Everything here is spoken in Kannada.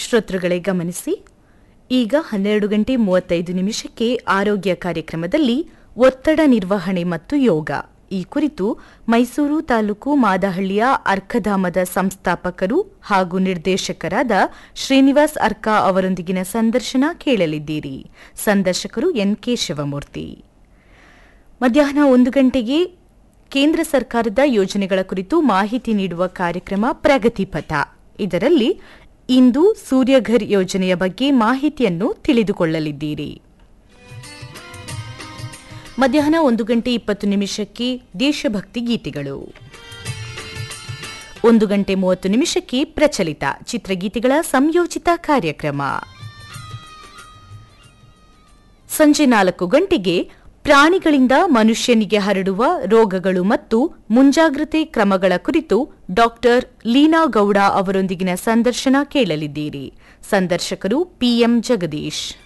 ಶ್ರೋತೃಗಳೇ ಗಮನಿಸಿ ಈಗ ಹನ್ನೆರಡು ಗಂಟೆ ಮೂವತ್ತೈದು ನಿಮಿಷಕ್ಕೆ ಆರೋಗ್ಯ ಕಾರ್ಯಕ್ರಮದಲ್ಲಿ ಒತ್ತಡ ನಿರ್ವಹಣೆ ಮತ್ತು ಯೋಗ ಈ ಕುರಿತು ಮೈಸೂರು ತಾಲೂಕು ಮಾದಹಳ್ಳಿಯ ಅರ್ಕಧಾಮದ ಸಂಸ್ಥಾಪಕರು ಹಾಗೂ ನಿರ್ದೇಶಕರಾದ ಶ್ರೀನಿವಾಸ್ ಅರ್ಕಾ ಅವರೊಂದಿಗಿನ ಸಂದರ್ಶನ ಕೇಳಲಿದ್ದೀರಿ ಸಂದರ್ಶಕರು ಎನ್ ಕೆ ಶಿವಮೂರ್ತಿ ಮಧ್ಯಾಹ್ನ ಒಂದು ಗಂಟೆಗೆ ಕೇಂದ್ರ ಸರ್ಕಾರದ ಯೋಜನೆಗಳ ಕುರಿತು ಮಾಹಿತಿ ನೀಡುವ ಕಾರ್ಯಕ್ರಮ ಪ್ರಗತಿಪಥ ಇದರಲ್ಲಿ ಇಂದು ಸೂರ್ಯಘರ್ ಯೋಜನೆಯ ಬಗ್ಗೆ ಮಾಹಿತಿಯನ್ನು ತಿಳಿದುಕೊಳ್ಳಲಿದ್ದೀರಿ ಮಧ್ಯಾಹ್ನ ಒಂದು ಗಂಟೆ ಇಪ್ಪತ್ತು ನಿಮಿಷಕ್ಕೆ ದೇಶಭಕ್ತಿ ಗೀತೆಗಳು ಒಂದು ಗಂಟೆ ಮೂವತ್ತು ನಿಮಿಷಕ್ಕೆ ಪ್ರಚಲಿತ ಚಿತ್ರಗೀತೆಗಳ ಸಂಯೋಜಿತ ಕಾರ್ಯಕ್ರಮ ಸಂಜೆ ನಾಲ್ಕು ಗಂಟೆಗೆ ಪ್ರಾಣಿಗಳಿಂದ ಮನುಷ್ಯನಿಗೆ ಹರಡುವ ರೋಗಗಳು ಮತ್ತು ಮುಂಜಾಗ್ರತೆ ಕ್ರಮಗಳ ಕುರಿತು ಡಾಕ್ಟರ್ ಲೀನಾ ಗೌಡ ಅವರೊಂದಿಗಿನ ಸಂದರ್ಶನ ಕೇಳಲಿದ್ದೀರಿ ಸಂದರ್ಶಕರು ಪಿಎಂ ಜಗದೀಶ್